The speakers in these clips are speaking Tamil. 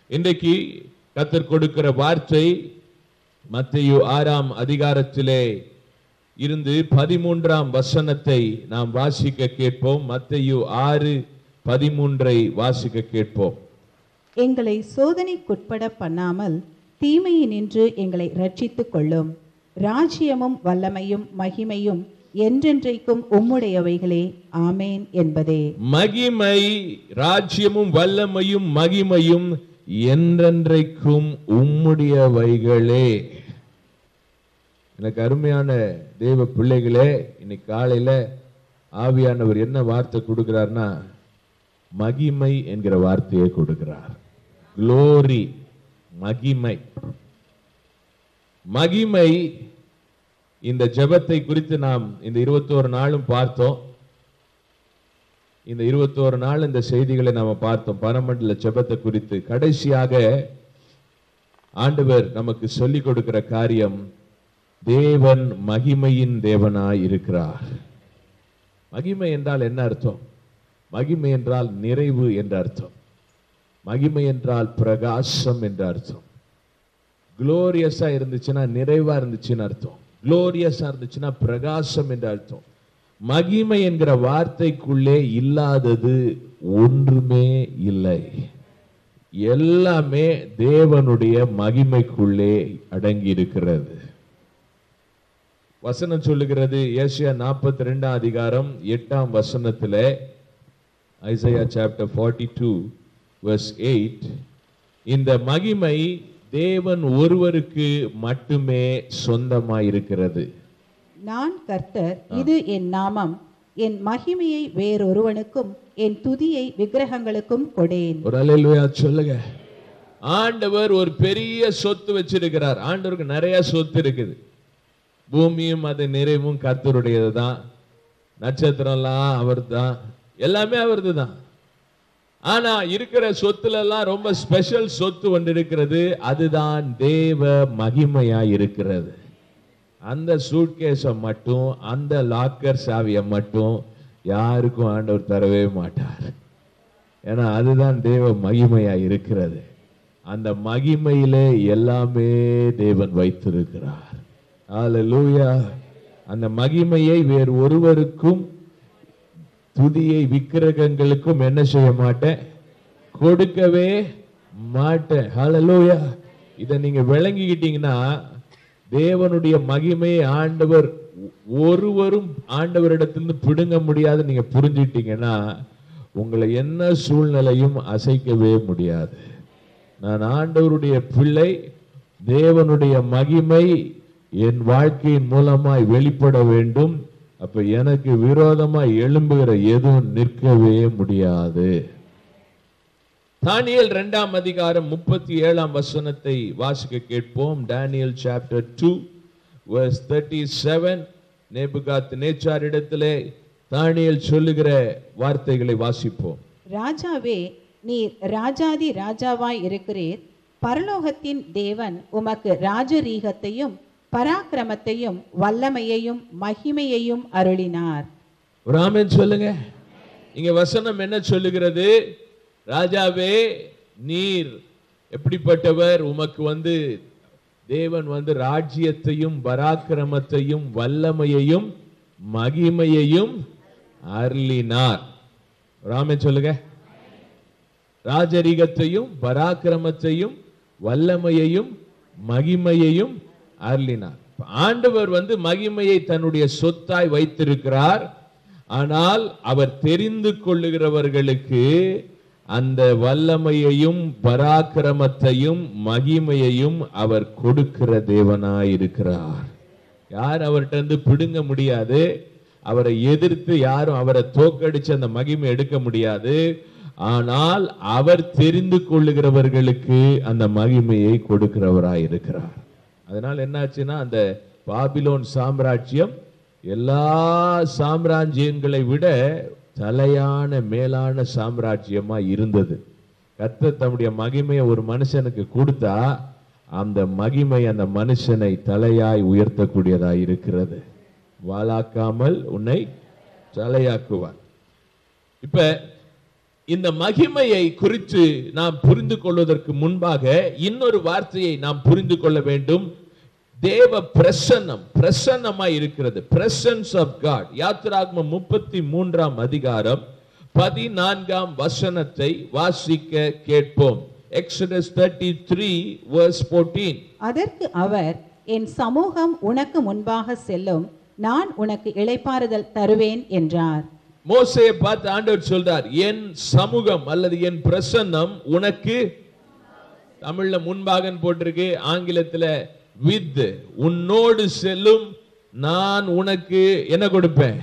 இன்றைக்கு கத்தர் கொடுக்கிற வார்த்தை மத்தேயு ஆறாம் அதிகாரத்திலே இருந்து பதிமூன்றாம் வசனத்தை நாம் வாசிக்க கேட்போம் மத்தேயு ஆறு பதிமூன்றை வாசிக்க கேட்போம் எங்களை சோதனைக்குட்பட பண்ணாமல் தீமையினின்று எங்களை ரட்சித்துக் கொள்ளும் ராஜ்யமும் வல்லமையும் மகிமையும் என்றென்றைக்கும் உம்முடையவைகளே ஆமேன் என்பதே மகிமை ராஜ்யமும் வல்லமையும் மகிமையும் என்றென்றைக்கும் உம்முடையவைகளே எனக்கு அருமையான தேவ பிள்ளைகளே இன்னைக்கு காலையில ஆவியானவர் என்ன வார்த்தை கொடுக்கிறார்னா மகிமை என்கிற வார்த்தையை கொடுக்கிறார் குளோரி மகிமை மகிமை இந்த ஜெபத்தை குறித்து நாம் இந்த இருபத்தோரு நாளும் பார்த்தோம் இந்த இருபத்தோரு நாள் இந்த செய்திகளை நாம பார்த்தோம் பரமண்டல ஜெபத்தை குறித்து கடைசியாக ஆண்டவர் நமக்கு சொல்லிக் கொடுக்கிற காரியம் தேவன் மகிமையின் தேவனாய் இருக்கிறார் மகிமை என்றால் என்ன அர்த்தம் மகிமை என்றால் நிறைவு என்ற அர்த்தம் மகிமை என்றால் பிரகாசம் என்ற அர்த்தம் குளோரியஸா இருந்துச்சுன்னா நிறைவா இருந்துச்சுன்னு அர்த்தம் குளோரியஸா இருந்துச்சுன்னா பிரகாசம் என்ற அர்த்தம் மகிமை என்கிற வார்த்தைக்குள்ளே இல்லாதது ஒன்றுமே இல்லை எல்லாமே தேவனுடைய மகிமைக்குள்ளே அடங்கி இருக்கிறது வசனம் சொல்லுகிறது ஏசியா நாற்பத்தி ரெண்டாம் அதிகாரம் எட்டாம் வசனத்திலே Isaiah chapter forty two verse eight இந்த மகிமை தேவன் ஒருவருக்கு மட்டுமே சொந்தமாயிருக்கிறது நான் கர்த்தர் இது என் நாமம் என் மகிமையை வேறொருவனுக்கும் என் துதியை விக்கிரகங்களுக்கும் கொடேன் ஒரு அலையிலுயா சொல்லுங்க ஆண்டவர் ஒரு பெரிய சொத்து வச்சிருக்கிறார் ஆண்டவருக்கு நிறைய சொத்து இருக்குது பூமியும் அது நிறைவும் கர்த்தருடையது தான் நட்சத்திரம்லாம் அவர் தான் எல்லாமே அவரது தான் ஆனா இருக்கிற சொத்துல எல்லாம் ரொம்ப ஸ்பெஷல் சொத்து ஒன்று இருக்கிறது அதுதான் தேவ மகிமையா இருக்கிறது அந்த சூட்கேஸை மட்டும் அந்த லாக்கர் சாவியை மட்டும் யாருக்கும் ஆண்டவர் தரவே மாட்டார் ஏன்னா அதுதான் தேவ மகிமையா இருக்கிறது அந்த மகிமையிலே எல்லாமே தேவன் வைத்திருக்கிறார் ஹalleluya அந்த மகிமையை வேறு ஒருவருக்கும் துதியை விக்கிரகங்களுக்கும் என்ன செய்ய மாட்டேன் கொடுக்கவே மாட்டேன் ஹalleluya இதை நீங்க விளங்கிக்கிட்டீங்கன்னா தேவனுடைய மகிமையை ஆண்டவர் ஒருவரும் ஆண்டவரிடத்திலிருந்து பிடுங்க முடியாது நீங்க புரிஞ்சுட்டீங்கன்னா உங்களை என்ன சூழ்நிலையும் அசைக்கவே முடியாது நான் ஆண்டவருடைய பிள்ளை தேவனுடைய மகிமை என் வாழ்க்கையின் மூலமாய் வெளிப்பட வேண்டும் அப்ப எனக்கு விரோதமாய் எழும்புகிற எதுவும் நிற்கவே முடியாது தானியேல் இரண்டாம் அதிகாரம் முப்பத்தி ஏழாம் வசனத்தை வாசிக்க கேட்போம் Daniel chapter two verse thirty seven நேபுகாத் நேச்சாரிடத்திலே தானியேல் சொல்லுகிற வார்த்தைகளை வாசிப்போம் ராஜாவே நீர் ராஜாதி ராஜாவாய் இருக்கிறீர் பரலோகத்தின் தேவன் உமக்கு ராஜரீகத்தையும் பராக்கிரமத்தையும் வல்லமையையும் மகிமையையும் அருளினார் ஒரு ஆமென் சொல்லுங்க இங்க வசனம் என்ன சொல்லுகிறது ராஜாவே நீர் எப்படிப்பட்டவர் உமக்கு வந்து தேவன் வந்து ராஜ்யத்தையும் பராக்கிரமத்தையும் வல்லமையையும் மகிமையையும் அருளினார் ஒரு ஆமென் சொல்லுங்க ராஜரிகத்தையும் பராக்கிரமத்தையும் வல்லமையையும் மகிமையையும் அருளினார் ஆண்டவர் வந்து மகிமையை தன்னுடைய சொத்தாய் வைத்திருக்கிறார் ஆனால் அவர் தெரிந்து கொள்ளுகிறவர்களுக்கு அந்த வல்லமையையும் பராக்கிரமத்தையும் மகிமையையும் அவர் கொடுக்கிற தேவனாய் இருக்கிறார் யார் அவர்கிட்ட இருந்து பிடுங்க முடியாது அவரை எதிர்த்து யாரும் அவரை தோக்கடிச்சு அந்த மகிமை எடுக்க முடியாது ஆனால் அவர் தெரிந்து கொள்ளுகிறவர்களுக்கு அந்த மகிமையை கொடுக்கிறவராய் இருக்கிறார் அதனால் என்னாச்சுன்னா அந்த பாபிலோன் சாம்ராஜ்யம் எல்லா சாம்ராஜ்யங்களை விட தலையான மேலான சாம்ராஜ்யமா இருந்தது கர்த்தர் தம்முடைய மகிமையை ஒரு மனுஷனுக்கு கொடுத்தா அந்த மகிமை அந்த மனுஷனை தலையாய் உயர்த்தக்கூடியதாய் இருக்கிறது வாளாக்காமல் உன்னை தலையாக்குவார் இப்ப இந்த மகிமையை குறித்து நாம் புரிந்து கொள்வதற்கு முன்பாக இன்னொரு வார்த்தையை நாம் புரிந்து கொள்ள வேண்டும் தேவ பிரசன்னம் பிரசன்னமாய் இருக்கிறது பிரசன்ஸ் ஆஃப் காட் யாத்திராகமம் முப்பத்தி மூன்றாம் அதிகாரம் பதினான்காம் வசனத்தை வாசிக்க கேட்போம் Exodus thirty three verse fourteen அதற்கு அவர் என் சமூகம் உனக்கு முன்பாக செல்லும் நான் உனக்கு இளைப்பாறுதல் தருவேன் என்றார் மோசையை பார்த்து ஆண்டவர் சொல்றார் என் சமூகம் அல்லது என் பிரசன்னம் உனக்கு தமிழ்ல முன்பாகன்னு போட்டிருக்கு ஆங்கிலத்துல வித் உன்னோடு செல்லும் நான் உனக்கு என்ன கொடுப்பேன்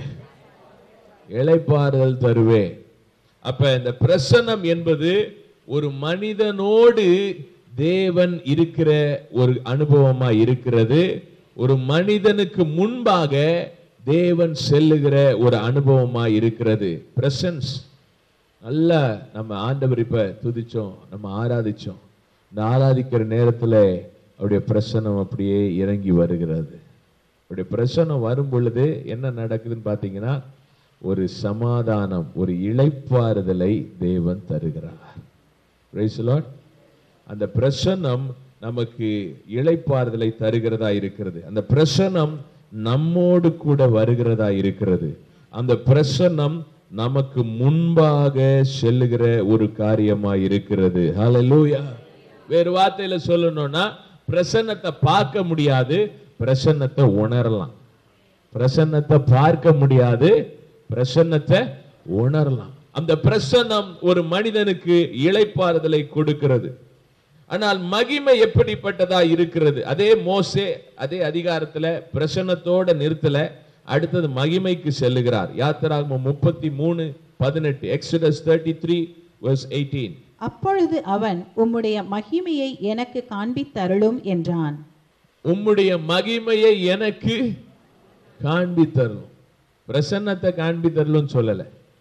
இளைப்பாறுதல் தருவேன் அப்ப இந்த பிரசன்னம் என்பது ஒரு மனிதனோடு தேவன் இருக்கிற ஒரு அனுபவமா இருக்கிறது ஒரு மனிதனுக்கு முன்பாக தேவன் செல்லுகிற ஒரு அனுபவமா இருக்கிறது பிரசன்ஸ் நல்லா நம்ம ஆண்டவர் இப்ப துதிச்சோம் நம்ம ஆராதிச்சோம் இந்த ஆராதிக்கிற நேரத்துல அவருடைய பிரசன்னம் அப்படியே இறங்கி வருகிறது அவருடைய பிரசன்னம் வரும் பொழுது என்ன நடக்குதுன்னு பார்த்தீங்கன்னா ஒரு சமாதானம் ஒரு இளைப்பாறுதலை தேவன் தருகிறார் Praise the Lord. அந்த பிரசன்னம் நமக்கு இளைப்பாறுதலை தருகிறதா இருக்கிறது அந்த பிரசன்னம் நம்மோடு கூட வருகிறதா இருக்கிறது அந்த பிரசன்னம் நமக்கு முன்பாக செல்லுகிற ஒரு காரியமா இருக்கிறது ஹalleluya வேறு வார்த்தையில சொல்லணும்னா பிரசன்னத்தை பார்க்க முடியாது பிரசன்னத்தை உணரலாம் பிரசன்னத்தை பார்க்க முடியாது பிரசன்னத்தை உணரலாம் அந்த பிரசன்னம் ஒரு மனிதனுக்கு இளைப்பாறுதலை கொடுக்கிறது ஆனால் மகிமை எப்படிப்பட்டதா இருக்கிறது அதே மோசே அதே அதிகாரத்துல பிரசன்னத்தோட நிறுத்தல அடுத்தது மகிமைக்கு செல்லுகிறார் யாத்திராகமம் முப்பத்தி மூணு பதினெட்டு Exodus thirty three verse eighteen அப்பொழுது அவன் உம்முடைய மகிமையை எனக்கு காண்பித்தருளும் என்றான் உம்முடைய மகிமையை எனக்கு காண்பித்தரலும் பிரசன்னத்தை காண்பித்தரலும் சொல்லல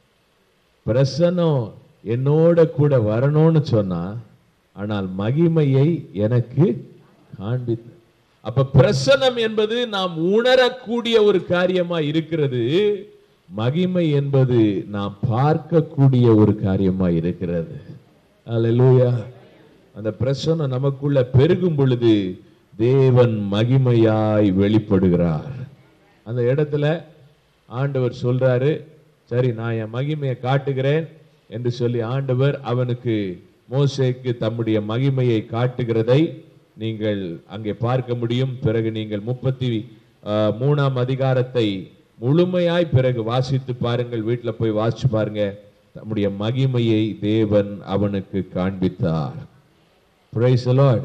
பிரசன்னம் என்னோட கூட வரணும்னு சொன்னா ஆனால் மகிமையை எனக்கு காண்பித்த அப்ப பிரசன்னம் என்பது நாம் உணரக்கூடிய ஒரு காரியமா இருக்கிறது மகிமை என்பது நாம் பார்க்கக்கூடிய ஒரு காரியமா இருக்கிறது அல்லேலூயா அந்த பிரசன்னம் நமக்குள்ள பெருகும் பொழுது தேவன் மகிமையாய் வெளிப்படுகிறார் அந்த இடத்துல ஆண்டவர் சொல்றாரு சரி நான் என் மகிமையை காட்டுகிறேன் என்று சொல்லி ஆண்டவர் அவனுக்கு மோசேக்கு தம்முடைய மகிமையை காட்டுகிறதை நீங்கள் அங்கே பார்க்க முடியும் பிறகு நீங்கள் முப்பத்தி ஆஹ், மூணாம் அதிகாரத்தை முழுமையாய் பிறகு வாசித்து பாருங்கள் வீட்டுல போய் வாசிச்சு பாருங்க தம்முடைய மகிமையை தேவன் அவனுக்கு காண்பித்தார் Praise the Lord.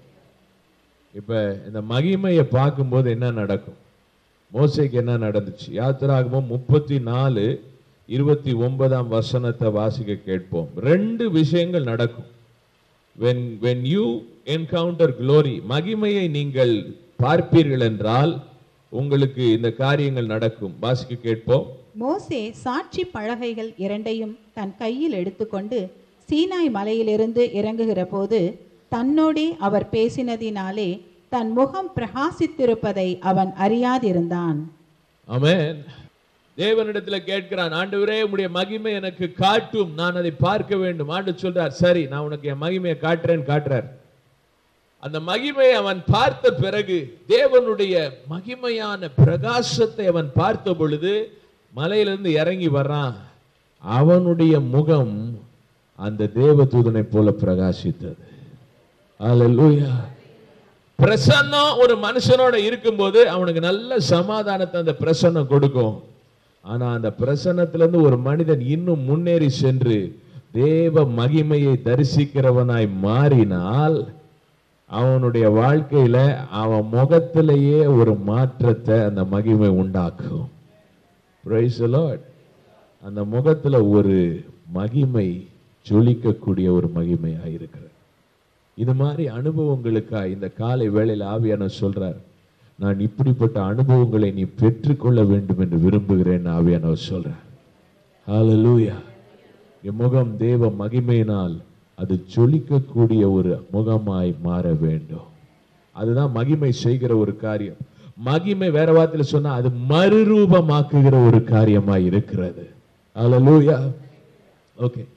இப்ப இந்த மகிமையை பார்க்கும்போது என்ன நடக்கும் மோசைக்கு என்ன நடந்துச்சு யாத்திராகமம் முப்பத்தி நாலு இருபத்தி ஒன்பதாம் வசனத்தை வாசிக்க கேட்போம் ரெண்டு விஷயங்கள் நடக்கும் when when you encounter glory மகிமையை நீங்கள் பார்ப்பீர்கள் என்றால் உங்களுக்கு இந்த காரியங்கள் நடக்கும் வாசிக்க கேட்போம் மோசே சாட்சி பலகைகள் இரண்டையும் தன் கையில் எடுத்துக்கொண்டு சீனாய் மலையிலிருந்து இறங்குகிற போது தன்னோடே அவர் பேசினதினாலே தன் முகம் பிரகாசித்திருப்பதை அவன் அறியாதிருந்தான் ஆமென் தேவனிடத்துல கேட்கிறான் ஆண்டவரே உம்முடைய மகிமை எனக்கு காட்டும் நான் அதை பார்க்க வேண்டும் ஆண்டு சொல்றார் சரி நான் உனக்கு என் மகிமையை காட்டுறேன்னு காட்டுறார் அந்த மகிமையை அவன் பார்த்த பிறகு தேவனுடைய மகிமையான பிரகாசத்தை அவன் பார்த்த பொழுது மலையிலிருந்து இறங்கி வர்றான் அவனுடைய முகம் அந்த தேவதூதனை போல பிரகாசித்தது அல்லேலூயா பிரசன்னம் ஒரு மனுஷனோட இருக்கும்போது அவனுக்கு நல்ல சமாதானத்தை அந்த பிரசன்னம் கொடுக்கும் ஆனா அந்த பிரசன்னத்திலிருந்து ஒரு மனிதன் இன்னும் முன்னேறி சென்று தேவ மகிமையை தரிசிக்கிறவனாய் மாறினால் அவனுடைய வாழ்க்கையில அவன் முகத்திலேயே ஒரு மாற்றத்தை அந்த மகிமை உண்டாக்கும் Praise the Lord. அந்த முகத்துல ஒரு மகிமை ஜொலிக்கக்கூடிய ஒரு மகிமையா இருக்கிறது இது மாதிரி அனுபவங்களுக்கா இந்த காலை வேளையில் ஆவியானவர் சொல்றார் நான் இப்படிப்பட்ட அனுபவங்களை நீ பெற்றுக்கொள்ள வேண்டும் என்று விரும்புகிறேன் ஆவியானவர் சொல்றார் ஹalleluya என் முகம் தேவ மகிமையினால் அது ஜொலிக்கக்கூடிய ஒரு முகமாய் மாற வேண்டும் அதுதான் மகிமை செய்கிற ஒரு காரியம் மகிமை வேற வார்த்தையில சொன்னா அது மறுரூபமாக்குகிற ஒரு காரியமாய் இருக்கிறது ஹalleluya ஓகே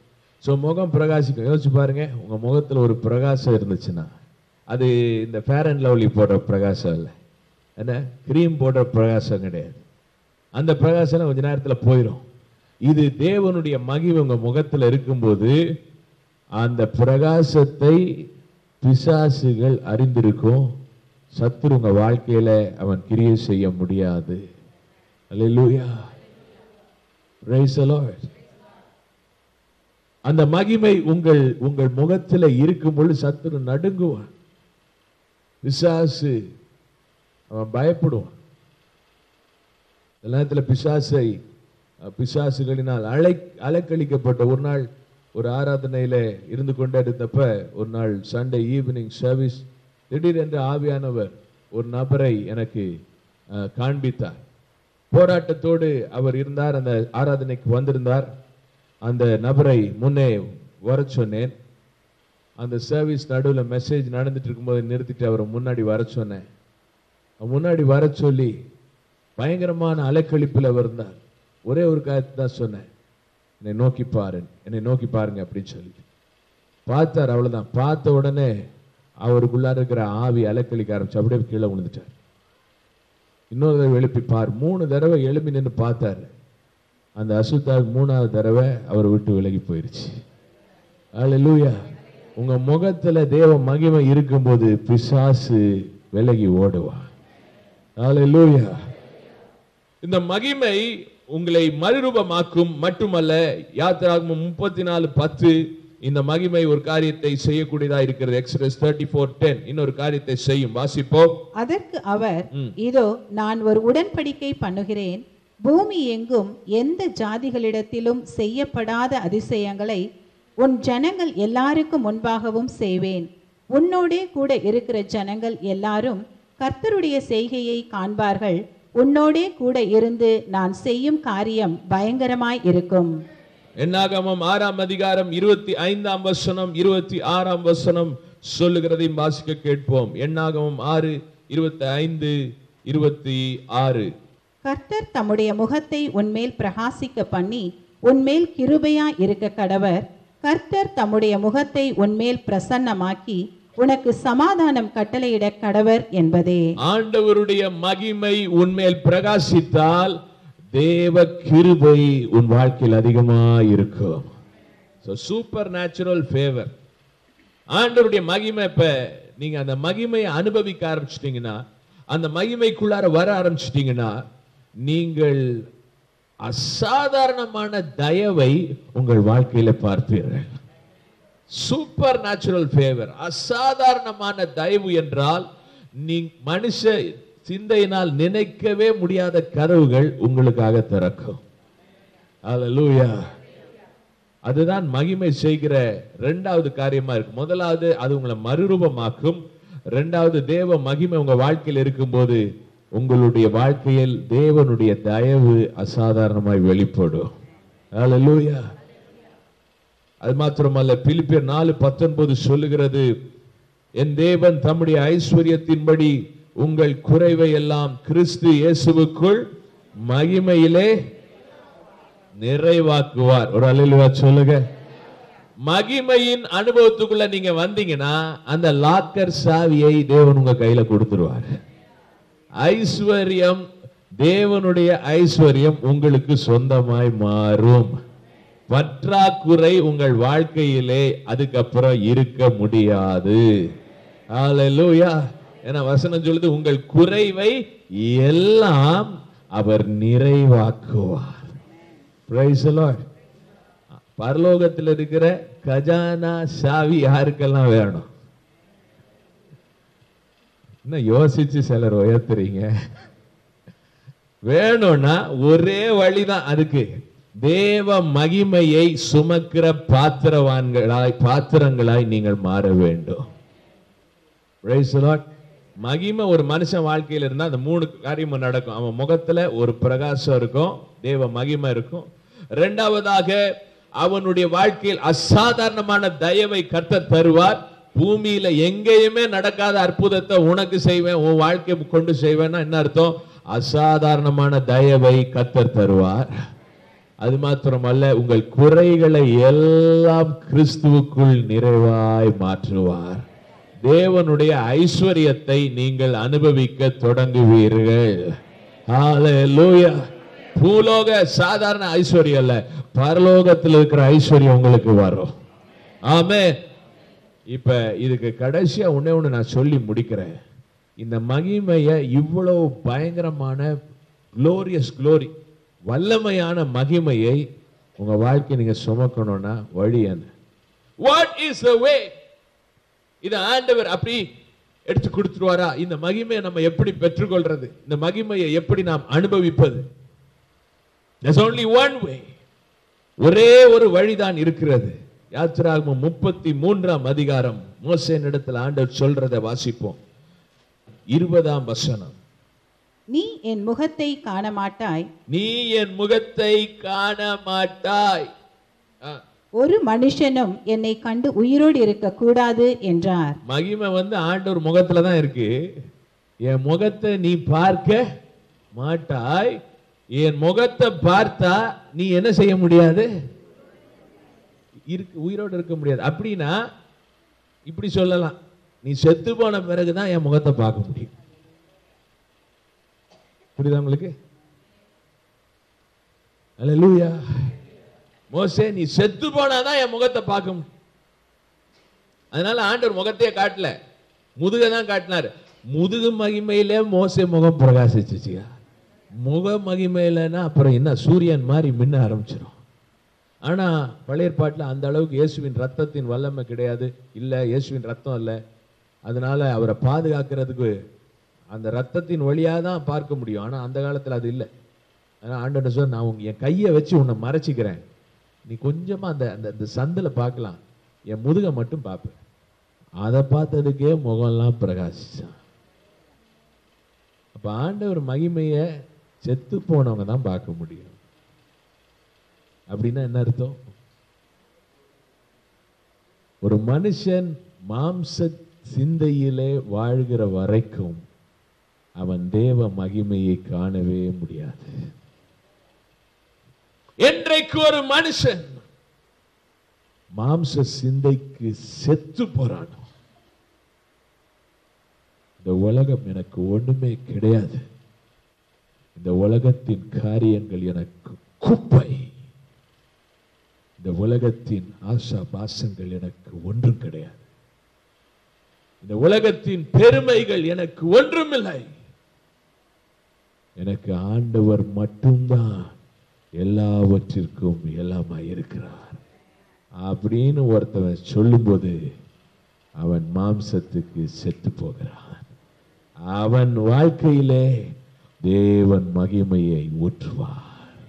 ஸோ முகம் பிரகாசிக்கும் யோசிச்சு பாருங்க உங்க முகத்துல ஒரு பிரகாசம் இருந்துச்சுன்னா அது இந்த ஃபேர் அண்ட் லவ்லி போடுற பிரகாசம் இல்லை என்ன கிரீம் போடுற பிரகாசம் கிடையாது அந்த பிரகாசம் கொஞ்ச நேரத்துல போயிடும் இது தேவனுடைய மகிமை உங்க முகத்துல இருக்கும்போது அந்த பிரகாசத்தை பிசாசுகள் அறிந்திருக்கும் சத்துரு உங்க வாழ்க்கையில அவன் கிரியை செய்ய முடியாது அல்லேலூயா Praise the Lord. அந்த மகிமை உங்கள் உங்கள் முகத்தில் இருக்கும் பொழுது சத்துரு நடுங்குவான் பிசாசு அவன் பயப்படுவான் இந்த நேரத்தில் பிசாசை அஹ், பிசாசுகளினால் அலை அலைக்கழிக்கப்பட்ட ஒரு நாள் ஒரு ஆராதனையில இருந்து கொண்டே இருந்தப்ப ஒரு நாள் சண்டே ஈவினிங் சர்வீஸ் திடீரென்று ஆவியானவர் ஒரு நபரை எனக்கு அஹ், காண்பித்தார் போராட்டத்தோடு அவர் இருந்தார் அந்த ஆராதனைக்கு வந்திருந்தார் அந்த நபரை முன்னே வர சொன்னேன் அந்த சர்வீஸ் நடுவில் மெசேஜ் நடந்துட்டு இருக்கும்போது நிறுத்திட்டு அவரை முன்னாடி வர சொன்னேன் அவர் முன்னாடி வர சொல்லி பயங்கரமான அலைக்கழிப்பில் அவர் இருந்தார் ஒரே ஒரு காரியத்தை தான் சொன்னேன் என்னை நோக்கி பாரு என்னை நோக்கி பாருங்க அப்படின்னு சொல்லி பார்த்தார் அவ்வளவுதான் பார்த்த உடனே அவருக்குள்ளார இருக்கிற ஆவி அலைக்கழிக்க ஆரம்பிச்சு அப்படியே கீழே விழுந்துட்டார் இன்னொரு தடவை எழுப்பி பார் மூணு தடவை எழுப்பி நின்று பார்த்தாரு அந்த அசுத்தால் மூணாவது தடவை அவர் விட்டு விலகி போயிருச்சு அல்லேலூயா உங்க முகத்துல தேவ மகிமை இருக்கும்போது பிசாசு விலகி ஓடுவான் அல்லேலூயா இந்த மகிமை உங்களை மறுரூபமாக்கும் மட்டுமல்ல யாத்திராகமம் முப்பத்தி நாலு பத்து இந்த மகிமை ஒரு காரியத்தை செய்யக்கூடியதா இருக்கிறது எக்ஸரஸ் தேர்ட்டி ஃபோர் டென் இன்னொரு காரியத்தை செய்யும் வாசிப்போம் அதற்கு அவர் ம். இதோ நான் ஒரு உடன்படிக்கை பண்ணுகிறேன் பூமி எங்கும் எந்த ஜாதிகளிடத்திலும் செய்யப்படாத அதிசயங்களை உன் ஜனங்கள் எல்லாருக்கும் முன்பாகவும் செய்வேன் உன்னோடே கூட இருக்கிற ஜனங்கள் எல்லாரும் கர்த்தருடைய செய்கையை காண்பார்கள் உன்னோடே கூட இருந்து நான் செய்யும் காரியம் பயங்கரமாய் இருக்கும் என்னாகமம் ஆறாம் அதிகாரம் இருபத்தி ஐந்தாம் வசனம் இருபத்தி ஆறாம் வசனம் சொல்லுகிறதையும் வாசிக்க கேட்போம் எண்ணாகமம் ஆறு இருபத்தி ஐந்து இருபத்தி ஆறு கர்த்தர் தம்முடைய முகத்தை உன்மேல் பிரகாசிக்க பண்ணி உன்மேல் கிருபையா இருக்க கடவர் கர்த்தர் தம்முடைய முகத்தை உன்மேல் பிரசன்னமாக்கி உனக்கு சமாதானம் கட்டளையிட கடவர் என்பதே ஆண்டவருடைய மகிமை உன்மேல் பிரகாசித்தால் தேவ கிருபை உன் வாழ்க்கையில் அதிகமா இருக்கும் சூப்பர் நேச்சுரல் ஃபேவர் ஆண்டவருடைய மகிமை இப்ப நீங்க அந்த மகிமையை அனுபவிக்க ஆரம்பிச்சிட்டீங்கன்னா அந்த மகிமைக்குள்ளார வர ஆரம்பிச்சிட்டீங்கன்னா நீங்கள் அசாதாரணமான தயவை உங்கள் வாழ்க்கையில பார்ப்பீர்கள் சூப்பர் நேச்சுரல் ஃபேவர் அசாதாரணமான தயவு என்றால் நீ மனுஷ சிந்தையினால் நினைக்கவே முடியாத கதவுகள் உங்களுக்காக திறக்கும் அல்லேலூயா அதுதான் மகிமை செய்கிற ரெண்டாவது காரியமா இருக்கு முதலாவது அது உங்களை மறுரூபமாக்கும் ரெண்டாவது தேவ மகிமை உங்க வாழ்க்கையில் இருக்கும்போது உங்களுடைய வாழ்க்கையில் தேவனுடைய தயவு அசாதாரணமாய் வெளிப்படும் அல்லேலூயா அது மாத்திரமல்ல பிலிப்பியர் நாலு பத்தொன்பது சொல்லுகிறது என் தேவன் தம்முடைய ஐஸ்வர்யத்தின்படி உங்கள் குறைவை எல்லாம் கிறிஸ்து இயேசுவுக்குள் மகிமையிலே நிறைவாக்குவார் ஒரு அலையிலுவா சொல்லுங்க மகிமையின் அனுபவத்துக்குள்ள நீங்க வந்தீங்கன்னா அந்த லாக்கர் சாவியை தேவன் உங்க கையில கொடுத்துருவார் ஐஸ்வர்யம் தேவனுடைய ஐஸ்வர்யம் உங்களுக்கு சொந்தமாய் மாறும் பற்றாக்குறை உங்கள் வாழ்க்கையிலே அதுக்கப்புறம் இருக்க முடியாது ஹalleluya ஏன்னா வசனம் சொல்லுது உங்கள் குறைவை எல்லாம் அவர் நிறைவாக்குவார் Praise the Lord. பரலோகத்தில் இருக்கிற கஜானா சாவி யாருக்கெல்லாம் வேணும் என்ன யோசிச்சு சிலர் உயர்த்துறீங்க வேணும்னா ஒரே வழிதான் அதுக்கு தேவ மகிமையை சுமக்கிற பாத்திரவான்களாய் பாத்திரங்களாய் நீங்கள் மாற வேண்டும் Praise the Lord. மகிமை ஒரு மனுஷன் வாழ்க்கையில இருந்தா அந்த மூணு காரியமும் நடக்கும் அவன் முகத்துல ஒரு பிரகாசம் இருக்கும் தேவ மகிமை இருக்கும் இரண்டாவதாக அவனுடைய வாழ்க்கையில் அசாதாரணமான தயவை கர்த்தர் தருவார் பூமியில எங்கேயுமே நடக்காத அற்புதத்தை உனக்கு செய்வேன் உன் வாழ்க்கை கொண்டு செய்வேன்னா என்ன அர்த்தம் அசாதாரணமான தயவை கர்த்தர் தருவார் அது மாத்திரமல்ல உங்கள் குறைகளை எல்லாம் கிறிஸ்துவுக்குள் நிறைவாய் மாற்றுவார் தேவனுடைய ஐஸ்வர்யத்தை நீங்கள் அனுபவிக்க தொடங்குவீர்கள் ஹalleluya பூலோக சாதாரண ஐஸ்வர்யம் அல்ல பரலோகத்தில் இருக்கிற ஐஸ்வர்யம் உங்களுக்கு வரும் ஆமே இப்ப இதுக்கு கடைசியா ஒண்ணே ஒண்ணு நான் சொல்லி முடிக்கிறேன் இந்த மகிமைய இவ்வளவு பயங்கரமான glorious glory வல்லமையான மகிமையை உங்க வாழ்க்கை நீங்க சுமக்கணும்னா வழி என்ன வாட் இஸ் த வே இது ஆண்டவர் அப்படி எடுத்து கொடுத்துருவாரா இந்த மகிமையை நம்ம எப்படி பெற்றுக்கொள்றது இந்த மகிமையை எப்படி நாம் அனுபவிப்பது There's only one way ஒரே ஒரு வழிதான் இருக்கிறது யாத்திராகமம் முப்பத்தி மூன்றாம் அதிகாரம் மோசேன் இடத்துல ஆண்டவர் சொல்றதை வாசிப்போம் இருபதாம் வசனம் நீ என் முகத்தை காண மாட்டாய் நீ என் முகத்தை காண மாட்டாய் ஆ, ஒரு மனுஷனும் என்னை கண்டு உயிரோடு இருக்க கூடாது என்றார் மகிமை வந்து ஆண்டவர் முகத்துல தான் இருக்கு என் முகத்தை நீ பார்க்க மாட்டாய் என் முகத்தை பார்த்தா நீ என்ன செய்ய முடியாது இருக்கு உயிரோடு இருக்க முடியாது அப்படின்னா இப்படி சொல்லலாம் நீ செத்து போன பிறகுதான் என் முகத்தை பார்க்க முடியும் புரியுதா உங்களுக்கு அல்லேலூயா மோசே நீ செத்து போனாதான் என் முகத்தை பார்க்க முடியும் அதனால ஆண்டவர் முகத்தையே காட்டல முதுக தான் காட்டினார் முதுகு மகிமையில மோசே முகம் பிரகாசிச்சுச்சியா முக மகிமையிலன்னா அப்புறம் என்ன சூரியன் மாதிரி மின்ன ஆரம்பிச்சிடும் ஆனா பழைய ஏற்பாட்டில் அந்த அளவுக்கு இயேசுவின் ரத்தத்தின் வல்லமை கிடையாது இல்ல இயேசுவின் ரத்தம் இல்ல அதனால அவரை பாதுகாக்கிறதுக்கு அந்த ரத்தத்தின் வழியா தான் பார்க்க முடியும் ஆனா அந்த காலத்துல அது இல்லை அதனால ஆண்டவர் சொல்ல நான் உங்க என் கையை வச்சு உன்னை மறைச்சிக்கிறேன் நீ கொஞ்சமா அந்த அந்த அந்த சந்தில பார்க்கலாம் என் முதுகை மட்டும் பார்ப்பேன் அதை பார்த்ததுக்கே முகம்லாம் பிரகாசிச்சான் அப்ப ஆண்டவர் மகிமைய செத்து போனவங்க தான் பார்க்க முடியும் அப்படின்னா என்ன அர்த்தம் ஒரு மனுஷன் மாம்ச சிந்தையிலே வாழ்கிற வரைக்கும் அவன் தேவ மகிமையை காணவே முடியாது என்றைக்கு ஒரு மனுஷன் மாம்ச சிந்தைக்கு செத்து போறானோ இந்த உலகம் எனக்கு ஒண்ணுமே கிடையாது இந்த உலகத்தின் காரியங்கள் எனக்கு குப்பை இந்த உலகத்தின் ஆசா பாசங்கள் எனக்கு ஒன்றும் கிடையாது இந்த உலகத்தின் பெருமைகள் எனக்கு ஒன்றுமில்லை எனக்கு ஆண்டவர் மட்டும்தான் எல்லாவற்றிற்கும் எல்லாமாய் இருக்கிறார் அப்படின்னு ஒருத்தவன் சொல்லும்போது அவன் மாம்சத்துக்கு செத்து போகிறான் அவன் வாழ்க்கையிலே தேவன் மகிமையை ஊற்றுவார்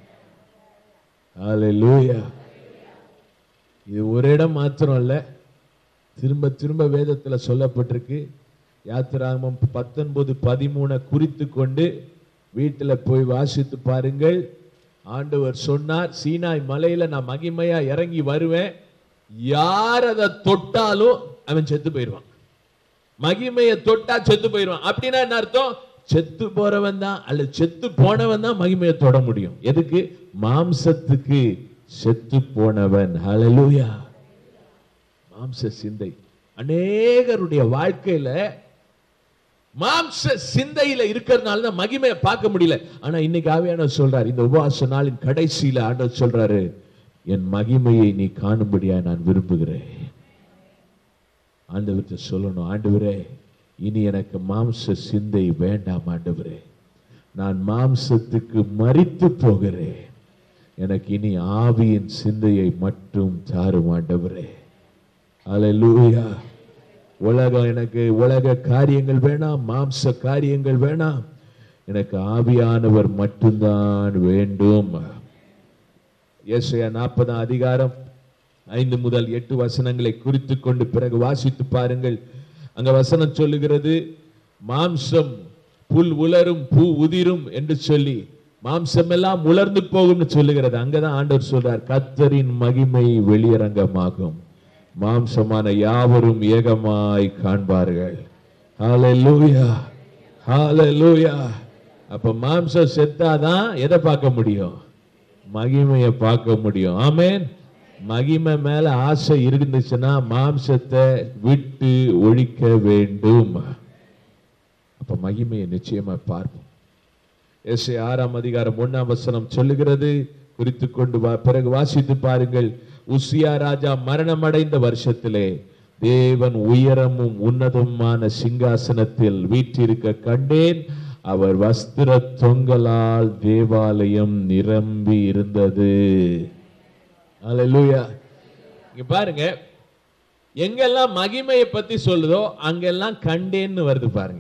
ஹalleluya இது ஒரு இடம் மாத்திரம் இல்ல திரும்ப திரும்ப வேதத்துல சொல்லப்பட்டிருக்கு யாத்திராகமம் பத்தொன்பது பதிமூணை குறித்து கொண்டு வீட்டுல போய் வாசித்து பாருங்கள் ஆண்டவர் சொன்னார் சீனாய் மலையில நான் மகிமையா இறங்கி வருவேன் யார் அதை தொட்டாலும் அவன் செத்து போயிடுவான் மகிமையை தொட்டா செத்து போயிடுவான் அப்படின்னா என்ன அர்த்தம் செத்து போறவன் தான் அல்லது செத்து போனவன் தான் மகிமையை தொட முடியும் எதுக்கு மாம்சத்துக்கு செத்து போனவன் ஹalleluya மாம்ச சிந்தை அநேகருடைய வாழ்க்கையில மாம்ச சிந்தையில இருக்கிறதுனால தான் மகிமையை பார்க்க முடியல ஆனா இன்னைக்கு ஆவியானவர் சொல்றாரு இந்த உபவாச நாளின் கடைசியில ஆண்டவர் சொல்றாரு என் மகிமையை நீ காணும்படியா நான் விரும்புகிறேன் ஆண்டவர்கிட்ட சொல்லணும் ஆண்டவரே இனி எனக்கு மாம்ச சிந்தை வேண்டாம் ஆண்டவரே நான் மாம்சத்துக்கு மரித்து போகிறேன் எனக்கு இனி ஆவியின் சிந்தையை மட்டும் தாரும் ஆண்டவரே அல்லேலூயா உலகம் எனக்கு உலக காரியங்கள் வேணாம் மாம்ச காரியங்கள் வேணாம் எனக்கு ஆவியானவர் மட்டும்தான் வேண்டும் ஏசாயா நாற்பதாம் அதிகாரம் ஐந்து முதல் எட்டு வசனங்களை குறித்து கொண்டு பிறகு வாசித்து பாருங்கள் அங்க வசனம் சொல்லுகிறது மாம்சம் புல் உலரும் பூ உதிரும் என்று சொல்லி மாம்சம் எல்லாம் உலர்ந்து போகும்னு சொல்லுகிறது அங்கதான் ஆண்டவர் சொல்றார் கத்தரின் மகிமை வெளியரங்கமாகும் மாம்சமான யாவரும் ஏகமாய் காண்பார்கள் ஹalleluya ஹalleluya அப்ப மாம்சம் செத்தாதான் எதை பார்க்க முடியும் மகிமையை பார்க்க முடியும் ஆமென் மகிமை மேல ஆசை இருந்துச்சுன்னா மாம்சத்தை விட்டு ஒழிக்க வேண்டும் அப்ப மகிமையை நிச்சயமா பார்ப்போம் எஸ்ஐ ஆறாம் அதிகாரம் ஒண்ணாம் வசனம் சொல்லுகிறது குறித்து கொண்டு வா பிறகு வாசித்து பாருங்கள் உசியா ராஜா மரணமடைந்த வருஷத்திலே தேவன் உயரமும் உன்னதமான சிங்காசனத்தில் வீற்றிருக்க கண்டேன் அவர் வஸ்திர தொங்கலால் தேவாலயம் நிரம்பி இருந்தது அல்லேலூயா இங்க பாருங்க எங்கெல்லாம் மகிமையை பத்தி சொல்லுதோ அங்கெல்லாம் கண்டேன்னு வருது பாருங்க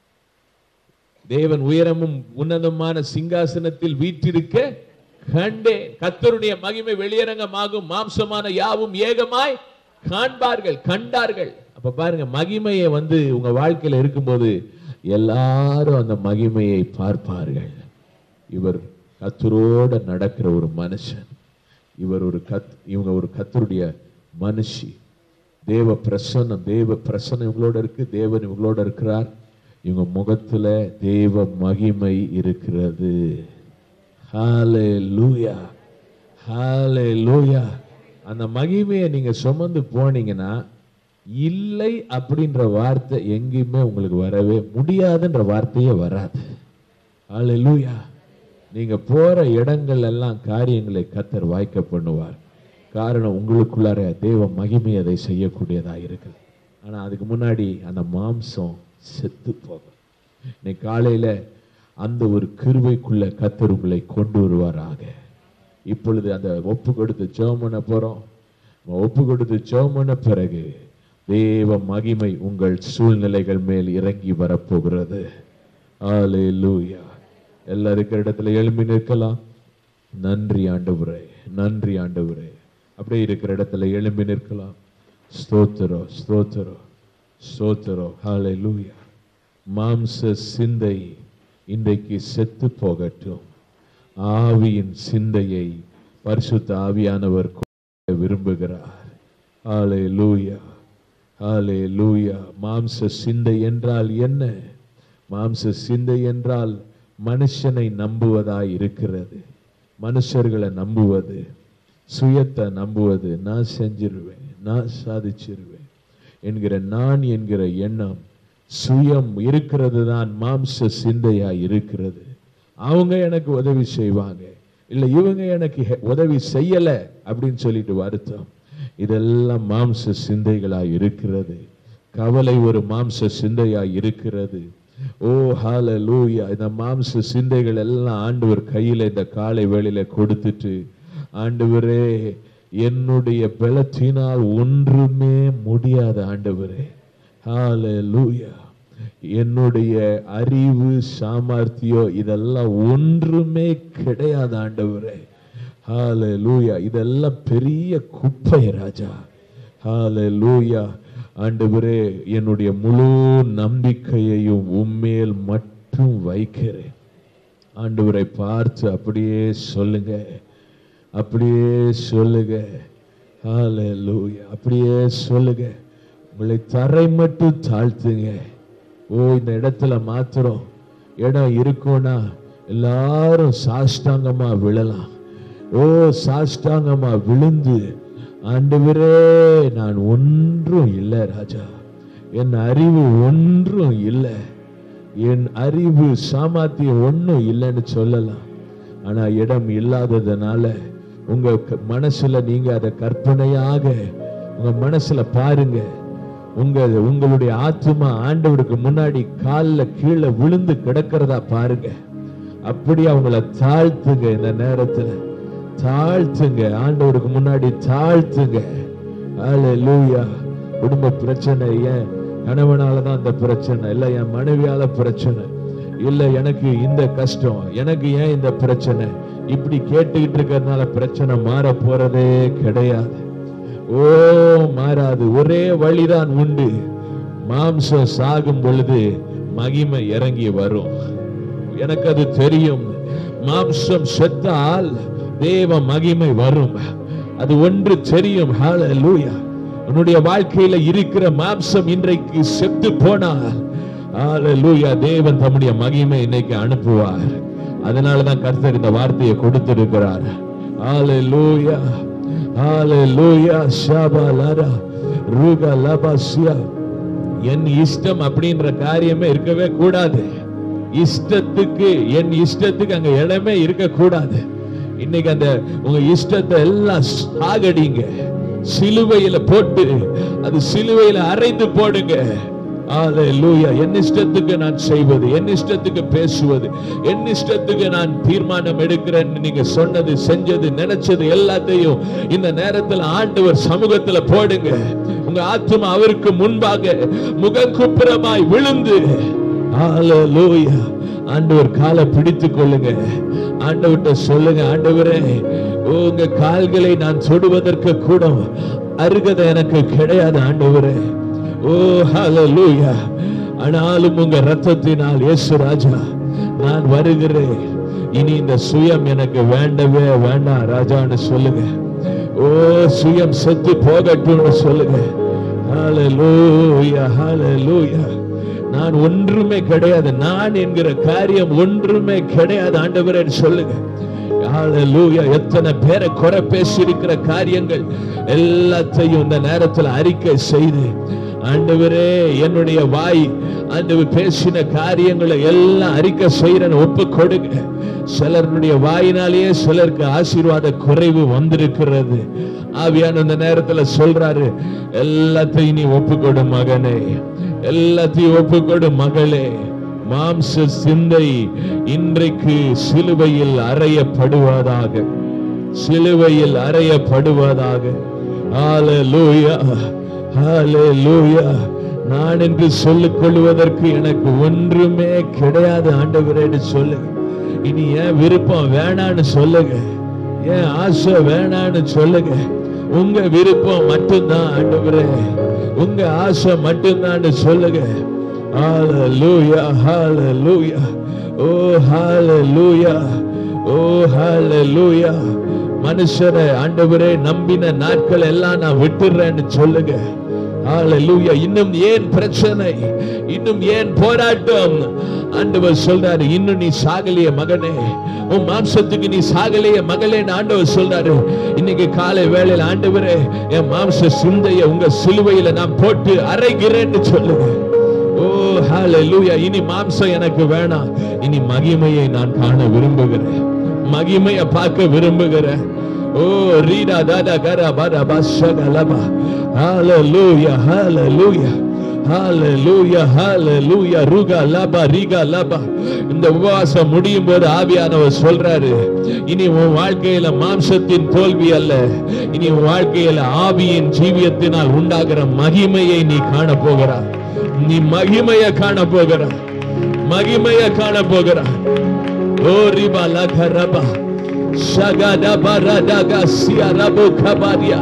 தேவன் உயரமும் உன்னதமான சிங்காசனத்தில் வீற்றிருக்க கண்டே கத்தருடைய மகிமை வெளியரங்கமாகும் மாம்சமான யாவும் ஏகமாய் காண்பார்கள் கண்டார்கள் அப்ப பாருங்க மகிமையை வந்து உங்க வாழ்க்கையில இருக்கும்போது எல்லாரும் அந்த மகிமையை பார்ப்பார்கள் இவர் கத்தரோட நடக்கிற ஒரு மனுஷன் இவர் ஒரு கத் இவங்க ஒரு கத்தருடைய மனுஷி தேவ பிரசன்னம் தேவ பிரசன்னம் இவங்களோட இருக்கு தேவன் இவங்களோட இருக்கிறார் இவங்க முகத்துல தேவ மகிமை இருக்கிறது ஹalleluya ஹalleluya அந்த மகிமையை நீங்க சுமந்து போனீங்கன்னா இல்லை அப்படின்ற வார்த்தை எங்கேயுமே உங்களுக்கு வரவே முடியாதுன்ற வார்த்தையே வராது ஹalleluya நீங்க போற இடங்கள் எல்லாம் காரியங்களை கத்தர் வாய்க்க பண்ணுவார் காரணம் உங்களுக்குள்ளார தேவ மகிமை அதை செய்யக்கூடியதா இருக்குது ஆனா அதுக்கு முன்னாடி அந்த மாம்சம் செத்து போகும் இன்னைக்கு காலையில அந்த ஒரு கிருபைக்குள்ள கத்தர் உங்களை கொண்டு வருவாராக இப்பொழுது அந்த ஒப்பு கொடுத்து ஜெபம் பண்ண போறோம் ஒப்பு கொடுத்து ஜெபம் பண்ண பிறகு தேவ மகிமை உங்கள் சூழ்நிலைகள் மேல் இறங்கி வரப்போகிறது ஹalleluya எல்லா இருக்கிற இடத்துல எழும்பி நிற்கலாம் நன்றி ஆண்டவரே நன்றி ஆண்டவரே அப்படியே இருக்கிற இடத்துல எழும்பி நிற்கலாம் ஸ்தோத்திரம் ஸ்தோத்திரம் ஸ்தோத்திரம் ஹalleluya மாம்ச சிந்தை இன்றைக்கு செத்து போகட்டும் ஆவியின் சிந்தையை பரிசுத்த ஆவியானவர் கொடுக்க விரும்புகிறார் ஹalleluya ஹalleluya மாம்ச சிந்தை என்றால் என்ன மாம்ச சிந்தை என்றால் மனுஷனை நம்புவதாய் இருக்கிறது மனுஷர்களை நம்புவது சுயத்தை நம்புவது நான் செஞ்சிருவேன் நான் சாதிச்சிருவேன் என்கிற நான் என்கிற எண்ணம் சுயம் இருக்கிறது தான் மாம்ச சிந்தையா இருக்கிறது அவங்க எனக்கு உதவி செய்வாங்க இல்ல இவங்க எனக்கு ஹெ- உதவி செய்யல அப்படின்னு சொல்லிட்டு வருத்தம் இதெல்லாம் மாம்ச சிந்தைகளா இருக்கிறது கவலை ஒரு மாம்ச சிந்தையா இருக்கிறது ஓ ஹalleluya இந்த மாம்ச சிந்தைகள் எல்லாம் ஆண்டவர் கையில இந்த காலை வேளையில கொடுத்துட்டு ஆண்டவரே என்னுடைய பலத்தினால் ஒன்றுமே முடியாது ஆண்டவரே ஹalleluya என்னுடைய அறிவு சாமர்த்தியம் இதெல்லாம் ஒன்றுமே கிடையாது ஆண்டவரே ஹalleluya இதெல்லாம் பெரிய குப்பை ராஜா ஹalleluya ஆண்டவரே என்னுடைய முழு நம்பிக்கையையும் உம்மேல் மட்டும் வைக்கிறேன் ஆண்டவரை பார்த்து அப்படியே சொல்லுங்க அப்படியே சொல்லுங்க ஹalleluya அப்படியே சொல்லுங்க உங்களை தரை மட்டும் தாழ்த்துங்க ஓ இந்த இடத்துல மாத்திரம் இடம் இருக்கும்னா எல்லாரும் சாஷ்டாங்கமா விழலாம் ஓ சாஷ்டாங்கமா விழுந்து ஆண்டவரே நான் ஒன்றும் இல்லை ராஜா என் அறிவு ஒன்றும் இல்லை என் அறிவு சாமர்த்தியம் ஒன்றும் இல்லைன்னு சொல்லலாம் ஆனா இடம் இல்லாததுனால உங்க க- மனசுல நீங்க அதை கற்பனையாக உங்க மனசுல பாருங்க உங்க உங்களுடைய ஆத்துமா ஆண்டவருக்கு முன்னாடி கால்ல கீழே விழுந்து கிடக்கிறதா பாருங்க அப்படி அவங்கள தாழ்த்துங்க இந்த நேரத்துல தாழ்த்துங்க ஆண்டவருக்கு முன்னாடி தாழ்த்துங்க ஹalleluya குடும்ப பிரச்சனை ஏன் கணவனால தான் அந்த பிரச்சனை இல்ல என் மனைவியால பிரச்சனை இல்ல எனக்கு இந்த கஷ்டம் எனக்கு ஏன் இந்த பிரச்சனை இப்படி கேட்டுக்கிட்டு இருக்கிறதுனால பிரச்சனை மாற போறதே கிடையாது ஓ மாறாது ஒரே வழிதான் உண்டு மாம்சம் சாகும் பொழுது மகிமை இறங்கி வரும் எனக்கு அது தெரியும் மாம்சம் செத்தால் தேவ மகிமை வரும் அது ஒன்று தெரியும் ஹalleluya உன்னுடைய வாழ்க்கையில இருக்கிற மாம்சம் இன்றைக்கு செத்து போனால் ஹalleluya தேவன் தம்முடைய மகிமை இன்னைக்கு அனுப்புவார் அதனால தான் கர்த்தர் இந்த வார்த்தையை கொடுத்திருக்கிறார் Hallelujah. Hallelujah. Shabalara. Ruga labasia. என் இஷ்டம் அப்படின்ற காரியமே இருக்கவே கூடாது இஷ்டத்துக்கு என் இஷ்டத்துக்கு அங்க இடமே இருக்க கூடாது இன்னைக்கு அந்த உங்க இஷ்டத்தை எல்லாம் சாகடிங்க சிலுவையில போட்டு அது சிலுவையில அரைந்து போடுங்க Hallelujah. என் இஷ்டத்துக்கு நான் செய்வது என் இஷ்டத்துக்கு பேசுவது என் இஷ்டத்துக்கு நான் தீர்மானம் எடுக்கிறேன் நீங்க சொன்னது செஞ்சது நினைச்சது எல்லாத்தையும் இந்த நேரத்தில் ஆண்டவர் சமூகத்துல போடுங்க உங்க ஆத்மா அவருக்கு முன்பாக முகங்குப்புறமாய் விழுந்து Hallelujah. ஆண்டவர் காலை பிடித்துக் கொள்ளுங்க ஆண்டவர்கிட்ட சொல்லுங்க ஆண்டவரே உங்க கால்களை நான் தொடுவதற்கு கூட அருகதை எனக்கு கிடையாது ஆண்டவரே ஓ ஹalleluya ஆனாலும் உங்க ரத்தத்தினால் இயேசு ராஜா நான் வருகிறேன் இனி இந்த சுயம் எனக்கு வேண்டவே வேண்டாம் ராஜான்னு சொல்லுங்க ஓ சுயம் செத்து போகட்டும்னு சொல்லுங்க ஹalleluya ஹalleluya நான் ஒன்றுமே கிடையாது நான் என்கிற காரியம் ஒன்றுமே கிடையாது ஆண்டவரே சொல்லுங்க ஹalleluya எத்தனை பேரை குறை பேசி இருக்கிற காரியங்கள் எல்லாத்தையும் இந்த நேரத்தில் அறிக்கை செய்து ஆண்டவரே என்னுடைய வாய் ஆண்டவர் பேசின காரியங்களை எல்லாம் அறிக்கை செய்யறேன்னு ஒப்பு கொடுங்க சிலருடைய வாயினாலேயே சிலருக்கு ஆசீர்வாத குறைவு வந்திருக்கிறது ஆவியான இந்த நேரத்துல சொல்றாரு எல்லாத்தையும் நீ ஒப்புக்கொடு மகனே எல்லாத்தையும் ஒப்புக்கொடு மகளே மாம்ச சிந்தை இன்றைக்கு சிலுவையில் அறையப்படுவதாக சிலுவையில் அறையப்படுவதாக ஹalleluya ஹalleluya நான் என்று சொல்லிக் கொள்வதற்கு எனக்கு ஒன்றுமே கிடையாது ஆண்டவரேன்னு சொல்லுங்க இனி ஏன் விருப்பம் வேணான்னு சொல்லுங்க ஏன் ஆசை வேணான்னு சொல்லுங்க உங்க விருப்பம் மட்டும்தான் ஆண்டவரே உங்க ஆசை மட்டும்தான் சொல்லுங்க ஹalleluya ஹalleluya ஓ ஹalleluya ஓ ஹalleluya மனுஷரை ஆண்டவரே நம்பின நாட்கள் எல்லாம் நான் விட்டுறேன்னு சொல்லுங்க ஹalleluya இன்னும் ஏன் பிரச்சனை இன்னும் ஏன் போராட்டம் ஆண்டவர் சொல்றாரு இன்னும் நீ சாகலிய மகனே உன் மாம்சத்துக்கு நீ சாகலிய மகளேன்னு ஆண்டவர் சொல்றாரு இன்னைக்கு காலை வேளையில ஆண்டவரே என் மாம்ச சிந்தைய உங்க சிலுவையில நான் போட்டு அரைகிறேன்னு சொல்லுங்க ஓ ஹalleluya இனி மாம்சம் எனக்கு வேணாம் இனி மகிமையை நான் காண விரும்புகிறேன் மகிமையை பார்க்க விரும்புகிறேன் ஓ ரீடா தாதா கரா பாரா பாஷகலபா ஹalleluya ஹalleluya ஹalleluya ஹalleluya ருகா லபா ரிகா லபா இந்த உபவாசம் முடியும் போது ஆவியானவர் சொல்றாரு இனி உன் வாழ்க்கையில மாம்சத்தின் தோல்வி அல்ல இனி உன் வாழ்க்கையில ஆவியின் ஜீவியத்தினால் உண்டாகிற மகிமையை நீ காண போகிறாய் நீ மகிமைய காண போகிறாய் மகிமைய காண போகிறாய் ஓ ரிபா லகரபா ஷகதா பரதகா சியரபு கபாரியா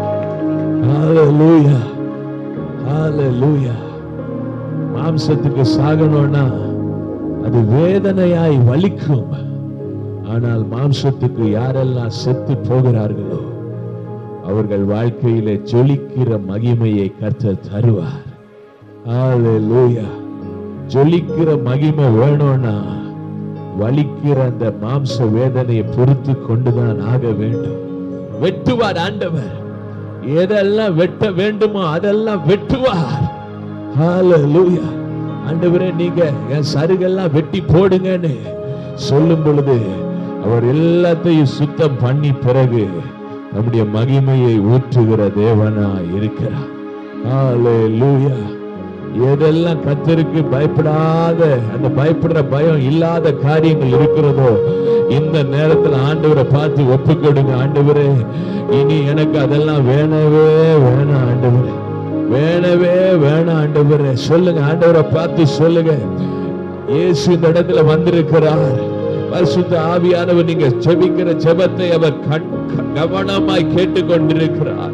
ஹalleluya ஹalleluya மாம்சத்துக்கு சாகணும்னா அது வேதனையாய் வலிக்கும் ஆனால் மாம்சத்துக்கு யாரெல்லாம் செத்து போகிறார்களோ அவர்கள் வாழ்க்கையிலே ஜொலிக்கிற மகிமையை கர்த்தர் தருவார் ஹalleluya ஜொலிக்கிற மகிமை வேணும்னா வலிக்கிற அந்த மாம்ச வேதனையை பொறுத்து கொண்டுதான் ஆக வேண்டும் வெட்டுவார் ஆண்டவர் எதெல்லாம் வெட்ட வேண்டுமோ அதெல்லாம் வெட்டுவார் ஹalleluya ஆண்டவரே நீங்க என் சருகெல்லாம் வெட்டி போடுங்கன்னு சொல்லும் பொழுது அவர் எல்லாத்தையும் சுத்தம் பண்ணி பிறகு நம்முடைய மகிமையை ஊற்றுகிற தேவனா இருக்கிறார் ஹalleluya எதெல்லாம் கத்தருக்கு பயப்படாத அந்த பயப்படுற பயம் இல்லாத காரியங்கள் இருக்கிறதோ இந்த நேரத்துல ஆண்டவரை பார்த்து ஒப்பு கொடுங்க ஆண்டவரே இனி எனக்கு அதெல்லாம் வேணவே வேணாம் ஆண்டவரே வேணவே வேணாம் ஆண்டவரே சொல்லுங்க ஆண்டவரை பார்த்து சொல்லுங்க இயேசு இந்த இடத்துல வந்திருக்கிறார் பரிசுத்த ஆவியானவர் நீங்க செபிக்கிற ஜெபத்தை அவர் கண் கவனமாய் கேட்டுக்கொண்டிருக்கிறார்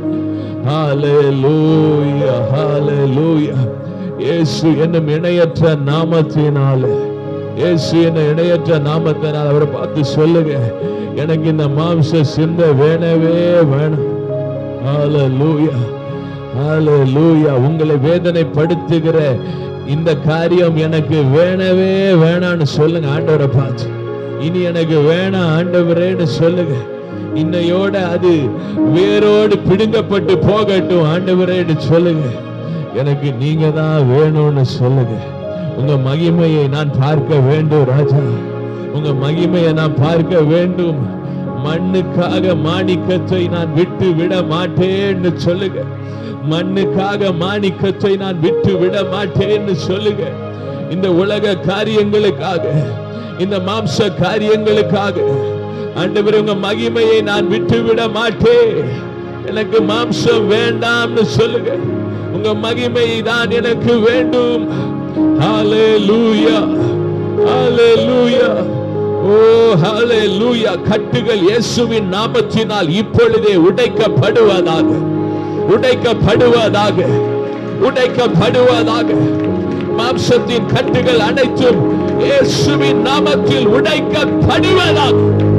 ஹalleluya ஹalleluya இயேசு என்னும் இணையற்ற நாமத்தினால இயேசு என்ன இணையற்ற நாமத்தினால் அவரை பார்த்து சொல்லுங்க எனக்கு இந்த மாம்ச சிந்த வேணவே வேணும் ஹalleluya ஹalleluya உங்களை வேதனைப்படுத்துகிற இந்த காரியம் எனக்கு வேணவே வேணான்னு சொல்லுங்க ஆண்டவரை பார்த்து இனி எனக்கு வேணாம் ஆண்டவரேன்னு சொல்லுங்க இன்னையோட அது வேரோடு பிடுங்கப்பட்டு போகட்டும் ஆண்டவரே என்று சொல்லுங்க எனக்கு நீங்க தான் வேணும்னு சொல்லுங்க உங்க மகிமையை நான் பார்க்க வேண்டும் ராஜா உங்க மகிமையை நான் பார்க்க வேண்டும் மண்ணுக்காக மாணிக்கத்தை நான் விட்டு விட மாட்டேன்னு சொல்லுங்க மண்ணுக்காக மாணிக்கத்தை நான் விட்டு விட மாட்டேன்னு சொல்லுங்க இந்த உலக காரியங்களுக்காக இந்த மாம்ச காரியங்களுக்காக ஆண்டவர் உங்க மகிமையை நான் விட்டு விட மாட்டேன் எனக்கு மாம்சம் வேண்டாம்னு சொல்லுங்க உங்க மகிமை தான் எனக்கு வேண்டும் ஹalleluya ஹalleluya ஓ ஹalleluya கட்டுகள் இயேசுவின் நாமத்தினால் இப்பொழுதே உடைக்கப்படுவதாக உடைக்கப்படுவதாக உடைக்கப்படுவதாக மாம்சத்தின் கட்டுகள் அனைத்தும் இயேசுவின் நாமத்தில் உடைக்கப்படுவதாக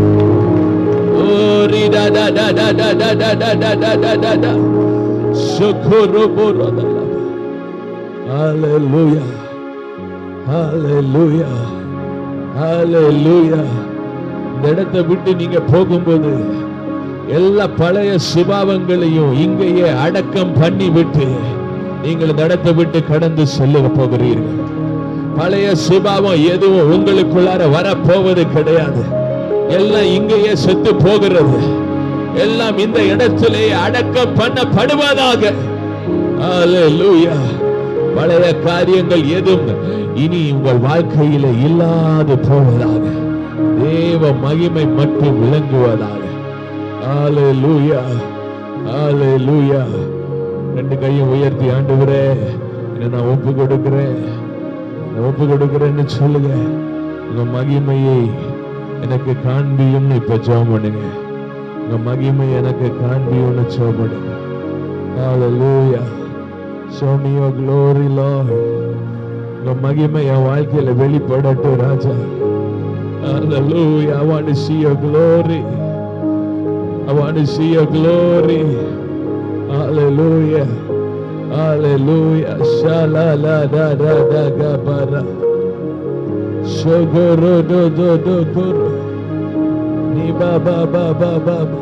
ஓ ரிடா டா டா டா டா டா டா டா டா டா டா டா டா சொக்கோரோ போரோ டா டா. Hallelujah. Hallelujah. Hallelujah. இந்த இடத்தை விட்டு நீங்க போகும்போது எல்லா பழைய சுபாவங்களையும் இங்கேயே அடக்கம் பண்ணி விட்டு நீங்கள் இந்த இடத்தை விட்டு கடந்து செல்ல போகிறீர்கள் பழைய சுபாவம் எதுவும் உங்களுக்குள்ளார வரப்போவது கிடையாது எல்லாம் இங்கேயே செத்து போகிறது எல்லாம் இந்த இடத்திலே அடக்கம் பண்ணப்படுவதாக Hallelujah. பழைய காரியங்கள் எதுவும் இனி உங்கள் வாழ்க்கையில இல்லாது போவதாக தேவ மகிமை மட்டும் விளங்குவதாக Hallelujah. Hallelujah. ரெண்டு கையும் உயர்த்தி ஆண்டவரே என்னை நான் ஒப்பு கொடுக்கிறேன் நான் ஒப்பு கொடுக்கிறேன்னு சொல்லுங்க உங்க மகிமையை எனக்கு காண்பியும்னு இப்ப ஜெபம் பண்ணுங்க உங்க மகிமை எனக்கு காண்பியும்னு ஜெபம் பண்ணுங்க Hallelujah. Show me your glory, Lord. உங்க மகிமை என் வாழ்க்கையில வெளிப்படட்டும் ராஜா Hallelujah. I want to see your glory. I want to see your glory. Hallelujah. Hallelujah. Shala la da da da ga bara. Shogoro do do do goro. Ni ba ba ba ba ba ba.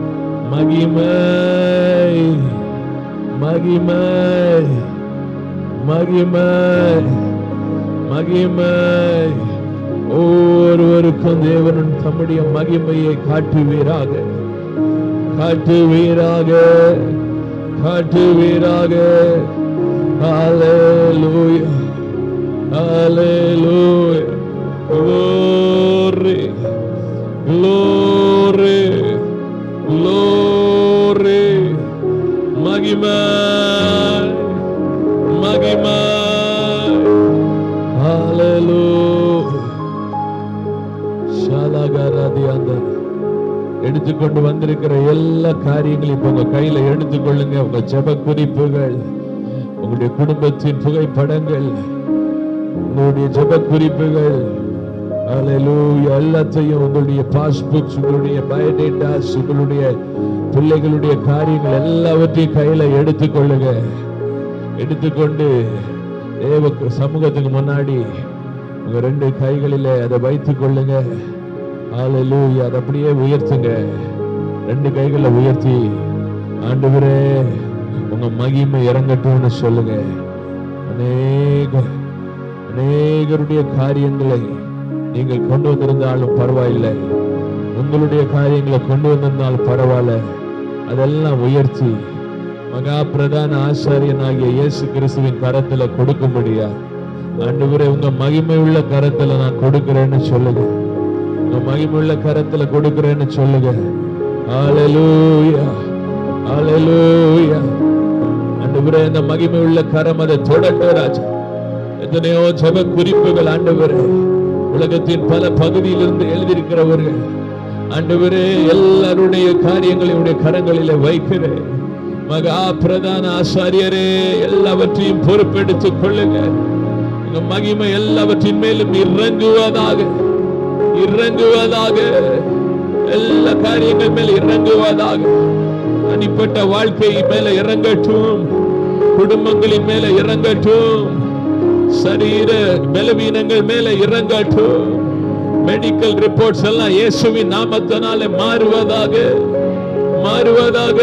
Magimai. Magimai. Magimai. மகிமை ஒவ்வொருவருக்கும் தேவன் தம்முடைய மகிமையை காட்டுவீராக காட்டுவீராக காட்டுவீராக Hallelujah. Hallelujah. Glory. Glory. Glory. மகிமை மகிமை Hallelujah. ஷாலாகாராதியாந்தர் எடுத்துக்கொண்டு வந்திருக்கிற எல்லா காரியங்களையும் இப்ப உங்க கையில எடுத்துக்கொள்ளுங்க உங்க ஜெப குறிப்புகள் உங்களுடைய குடும்பத்தின் புகைப்படங்கள் உங்களுடைய ஜெப குறிப்புகள் Hallelujah. எல்லாத்தையும் உங்களுடைய பாஸ்புக்ஸ் உங்களுடைய பயோடேட்டாஸ் உங்களுடைய பிள்ளைகளுடைய காரியங்கள் எல்லாவற்றையும் கையில எடுத்துக்கொள்ளுங்க எடுத்துக்கொண்டு தேவ சமூகத்துக்கு முன்னாடி உங்க ரெண்டு கைகளில அதை வைத்துக் கொள்ளுங்க ஹalleluya அதை அப்படியே உயர்த்துங்க ரெண்டு கைகளை உயர்த்தி ஆண்டவரே உங்க மகிமை இறங்கட்டும்னு சொல்லுங்க அநேக அநேகருடைய காரியங்களை நீங்கள் கொண்டு வந்திருந்தாலும் பரவாயில்லை உங்களுடைய காரியங்களை கொண்டு வந்திருந்தாலும் பரவாயில்ல அதெல்லாம் உயர்த்தி மகா பிரதான ஆசாரியனாகிய இயேசு கிறிஸ்துவின் கரத்துல கொடுக்கும்படியா ஆண்டவரே உங்க மகிமை உள்ள கரத்துல நான் கொடுக்கிறேன்னு சொல்லுங்க உங்க மகிமை உள்ள கரத்துல கொடுக்கிறேன்னு சொல்லுங்க ஹalleluya ஹalleluya ஆண்டவரே இந்த மகிமை உள்ள கரம் அதை தொடட்டும் ராஜா எத்தனையோ ஜெப குறிப்புகள் ஆண்டவரே உலகத்தின் பல பகுதியிலிருந்து எழுதியிருக்கிறவர்கள் ஆண்டவரே எல்லாருடைய காரியங்களையும் கரங்களிலே வைக்கிறேன் மகா பிரதான ஆசாரியரே எல்லாவற்றையும் பொறுப்பெடுத்துக் கொள்ளுங்க உங்க மகிமை எல்லாவற்றின் மேலும் இறங்குவதாக இறங்குவதாக எல்லா காரியங்கள் மேல இறங்குவதாக தனிப்பட்ட வாழ்க்கை மேல இறங்கட்டும் குடும்பங்களின் மேல இறங்கட்டும் சரீர பலவீனங்கள் மேல இறங்கட்டும் மெடிக்கல் ரிப்போர்ட்ஸ் எல்லாம் இயேசுவின் நாமத்தினாலே மாறுவதாக மாறுவதாக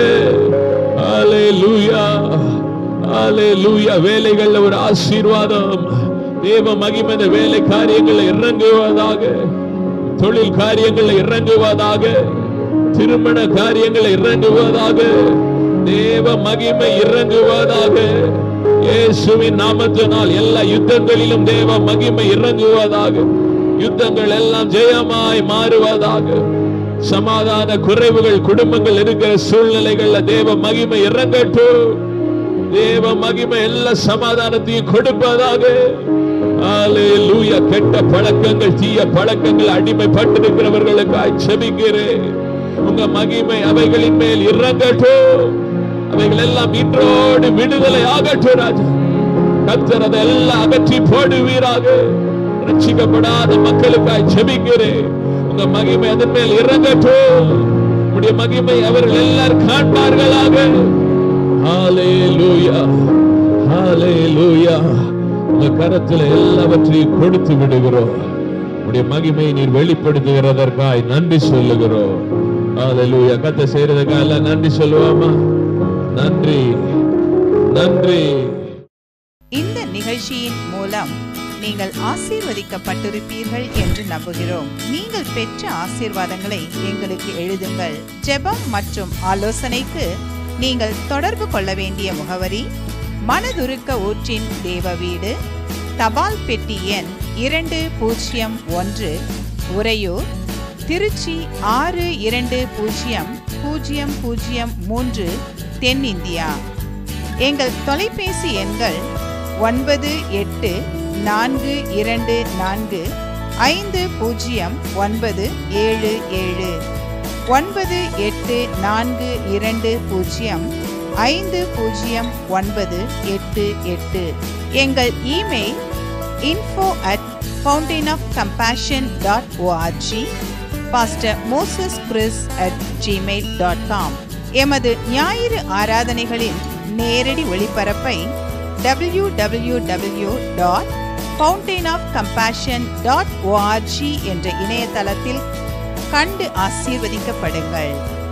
ஹalleluya ஹalleluya வேலைகள்ல ஒரு ஆசீர்வாதம் தேவ மகிமை இந்த வேலை காரியங்களில் இறங்குவதாக தொழில் காரியங்களில் இறங்குவதாக திருமண காரியங்களில் இறங்குவதாக தேவ மகிமை இறங்குவதாக இயேசுவின் நாமத்தினால் எல்லா யுத்தங்களிலும் தேவ மகிமை இறங்குவதாக யுத்தங்கள் எல்லாம் ஜெயமாய் மாறுவதாக சமாதான குறைவுகள் குடும்பங்கள் இருக்கிற சூழ்நிலைகள்ல தேவ மகிமை இறங்கட்டும் தேவ மகிமை எல்லா சமாதானத்தையும் கொடுப்பதாக ஹalleluya கெட்ட பழக்கங்கள் தீய பழக்கங்கள் அடிமைப்பட்டிருக்கிறவர்களுக்காய் செபிக்கிறேன் உங்க மகிமை அவைகளின் மேல் இறங்கட்டும் அவைகள் எல்லாம் இன்றோடு விடுதலை ஆகட்டும் ராஜா கத்தர் அதெல்லாம் அகற்றி போடுவீராக ரட்சிக்கப்படாத மக்களுக்காய் செபிக்கிறேன் உங்க மகிமை அதன் மேல் இறங்கட்டும் உடைய மகிமை அவர்கள் எல்லாரும் காண்பார்களாக ஹalleluya ஹalleluya உங்க கரத்துல எல்லாவற்றையும் கொடுத்து விடுகிறோம் உடைய மகிமையை நீர் வெளிப்படுத்துகிறதற்காய் நன்றி சொல்லுகிறோம் ஹalleluya கத்த செய்யறதுக்காக எல்லாம் நன்றி சொல்லுவோமா நன்றி நன்றி இந்த நிகழ்ச்சியின் மூலம் நீங்கள் ஆசீர்வதிக்கப்பட்டிருப்பீர்கள் என்று நம்புகிறோம் நீங்கள் பெற்ற ஆசீர்வாதங்களை எங்களுக்கு எழுதுங்கள் ஜெபம் மற்றும் ஆலோசனைக்கு நீங்கள் தொடர்பு கொள்ள வேண்டிய முகவரி மனதுருக்க ஊற்றின் தேவ வீடு தபால் பெட்டி எண் இரண்டு பூஜ்ஜியம் ஒன்று உறையூர் திருச்சி ஆறு இரண்டு பூஜ்ஜியம் பூஜ்ஜியம் பூஜ்ஜியம் மூன்று தென்னிந்தியா எங்கள் தொலைபேசி எண்கள் ஒன்பது எட்டு நான்கு இரண்டு நான்கு ஐந்து பூஜ்ஜியம் ஒன்பது ஏழு ஏழு ஒன்பது எட்டு நான்கு இரண்டு பூஜ்ஜியம் ஐந்து பூஜ்ஜியம் ஒன்பது எட்டு எட்டு எங்கள் email info at fountain of compassion dot O R G pastor Moses Chris at Gmail dot com எமது ஞாயிறு ஆராதனைகளின் நேரடி ஒளிபரப்பை W W W dot fountain of compassion dot O R G என்ற இணையதளத்தில் கண்டு ஆசீர்வதிக்கப்படுங்கள்